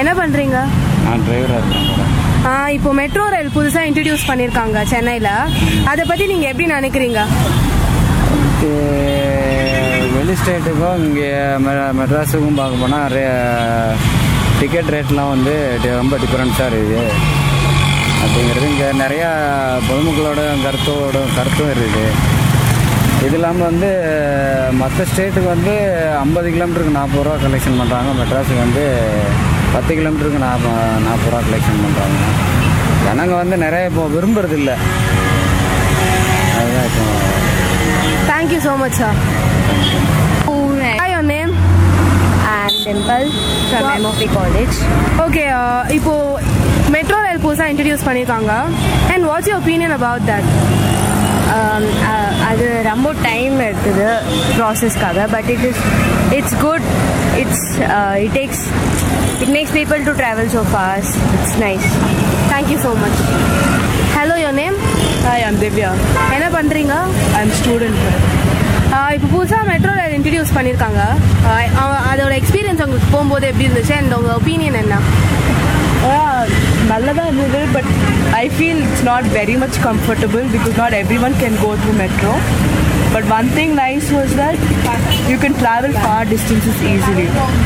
என்ன பண்ணுறீங்க நான் டிரைவராக இருக்கேன் மேடம் இப்போ மெட்ரோ ரயில் புதுசாக இன்ட்ரடியூஸ் பண்ணியிருக்காங்க சென்னையில் அதை பற்றி நீங்கள் எப்படி நினைக்கிறீங்க இது வெளி ஸ்டேட்டுக்கும் இங்கே மெ மெட்ராஸுக்கும் பார்க்க போனால் ரே டிக்கெட் ரேட்லாம் வந்து டி- ரொம்ப டிஃப்ரென்ஸாக இருக்குது அப்படிங்கிறது இங்கே நிறையா பொதுமக்களோட கருத்தோட கருத்தும் இருக்குது இது இல்லாமல் வந்து மற்ற ஸ்டேட்டுக்கு வந்து ஐம்பது கிலோமீட்டருக்கு நாற்பது ரூபா கலெக்ஷன் பண்ணுறாங்க மெட்ராஸுக்கு வந்து பத்து கிலோமீட்டருக்கு நாற்ப நாற்பது ரூபா கலெக்ஷன் பண்ணுறாங்க ஜனங்க வந்து நிறைய இப்போ விரும்புறது இல்லை அதுதான் இப்போ thank you so much sir hi your name and Dimple from MOP College. Okay இப்போ மெட்ரோ ரயில் புதுசாக இன்ட்ரடியூஸ் பண்ணியிருக்காங்க and what's you opinion about that Um, uh, அது ரொம்ப டைம் எடுத்தது ப்ராசஸ்க்காக but it is it's good it's it takes it makes people to travel so fast it's nice thank you so much hello your name hi I'm Divya என்ன பண்ணுறீங்க I'm student இப்போ புதுசாக metro rail introduce பண்ணியிருக்காங்க ஆஹ் அவ- அதோட experience உங்களுக்கு போகும்போது எப்படி இருந்துச்சு அண்ட் உங்கள் ஒப்பீனியன் என்ன நல்லதாக இருந்தது but I feel it's not very much comfortable because not every one can go through metro but one thing nice was that you can travel for distances easily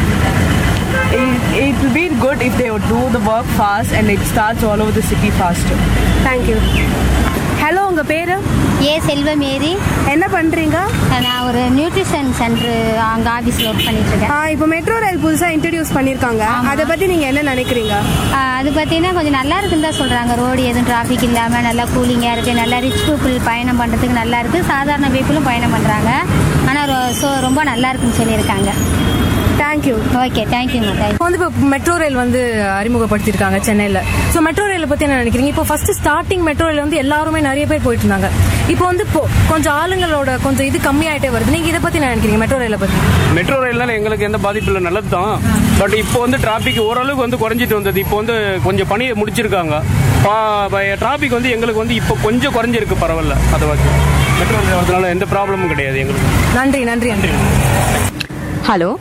It will be good if they would do the work fast and it starts all over the city faster. Thank you hello உங்கள் பேர் ஏ செல்வமேரி என்ன பண்ணுறீங்க நான் ஒரு nutrition centre அங்கே ஆஃபீஸில் work பண்ணிட்டு இருக்கேன் இப்போ மெட்ரோ ரயில் புதுசாக இன்ட்ரடியூஸ் பண்ணியிருக்காங்க அதை பற்றி நீங்கள் என்ன நினைக்கிறீங்க ஆ, அது பார்த்தீங்கன்னா கொஞ்சம் நல்லா இருக்குன்னு தான் சொல்கிறாங்க ரோடு எதுவும் டிராஃபிக் இல்லாமல் நல்லா கூலிங்காக இருக்குது நல்லா ரிச் பீப்புள் பயணம் பண்ணுறதுக்கு நல்லா இருக்குது சாதாரண பீப்புளும் பயணம் பண்ணுறாங்க ஆனால் ஸோ ரொம்ப நல்லா இருக்குன்னு சொல்லியிருக்காங்க தேங்க்யூ ஓகே தேங்க்யூங்க தேங்க்யூ இப்போ வந்து இப்போ மெட்ரோ ரயில் வந்து அறிமுகப்படுத்தியிருக்காங்க சென்னையில் ஸோ மெட்ரோ ரயிலை பற்றி என்ன நினைக்கிறீங்க இப்போ ஃபர்ஸ்ட் ஸ்டார்டிங் மெட்ரோ ரயில் வந்து எல்லாருமே நிறைய பேர் போயிட்டு இருந்தாங்க இப்போ வந்து இப்போ கொஞ்சம் ஆளுங்களோட கொஞ்சம் இது கம்மியாயிட்டே வருது நீங்கள் இதை பற்றி என்ன நினைக்கிறீங்க மெட்ரோ ரயிலை பற்றி மெட்ரோ ரயில்னால எங்களுக்கு எந்த பாதிப்பு இல்லை நல்லது தான் பட் இப்போ வந்து டிராபிக் ஓரளவுக்கு வந்து குறைஞ்சிட்டு வந்தது இப்போ வந்து கொஞ்சம் பணியை முடிச்சிருக்காங்க டிராபிக் வந்து எங்களுக்கு வந்து இப்போ கொஞ்சம் குறைஞ்சிருக்கு பரவாயில்ல அதை வச்சு மெட்ரோ ரயில் வரதுனால எந்த ப்ராப்ளமும் கிடையாது எங்களுக்கு நன்றி நன்றி நன்றி ஹலோ